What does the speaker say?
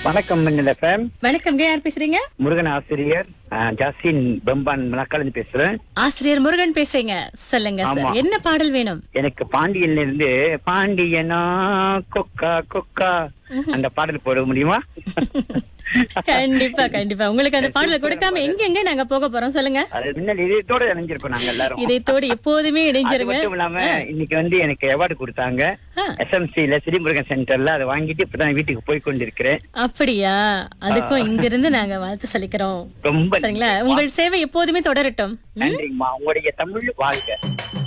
வணக்கம் மின்னல் எஃப்எம் வணக்கம் யார் பேசுறீங்க முருகன் ஆசிரியர் அஹ், ஜாஸ்தின் பெம்பான் மலக்காலேருந்து பேசுறேன் ஆசிரியர் முருகன் பேசுறீங்க சொல்லுங்க ஆமா. சார் என்ன பாடல் வேணும் எனக்கு பாண்டியன்ல இருந்து பாண்டியனா கொக்கா கொக்கா அந்த பாடல் போட முடியுமா கண்டிப்பா கண்டிப்பா உங்களுக்கு அந்த பாடலை கொடுக்காம எங்க எங்க நாங்க போக போறோம் சொல்லுங்க அது முன்னல் இதயத்தோட இணைஞ்சிருக்கோம் நாங்க எல்லாரும் இதயத்தோடு எப்போதுமே அது இணைஞ்சிருங்க மட்டும் இல்லாம இன்னைக்கு வந்து எனக்கு அவார்டு கொடுத்தாங்க ஆ. எஸ்எம்சில ஸ்ரீமுருகன் சென்டர்ல அதை வாங்கிட்டு இப்பதான் வீட்டுக்கு போய் கொண்டிருக்கிறேன் அப்படியா அதுக்கும் இங்க இருந்து நாங்க வாழ்த்து சொல்லிக்கிறோம் ரொம்ப சரிங்களா உங்கள் சேவை எப்போதுமே தொடரட்டும் நன்றிங்கம்மா உங்களுடைய தமிழ் வாழ்க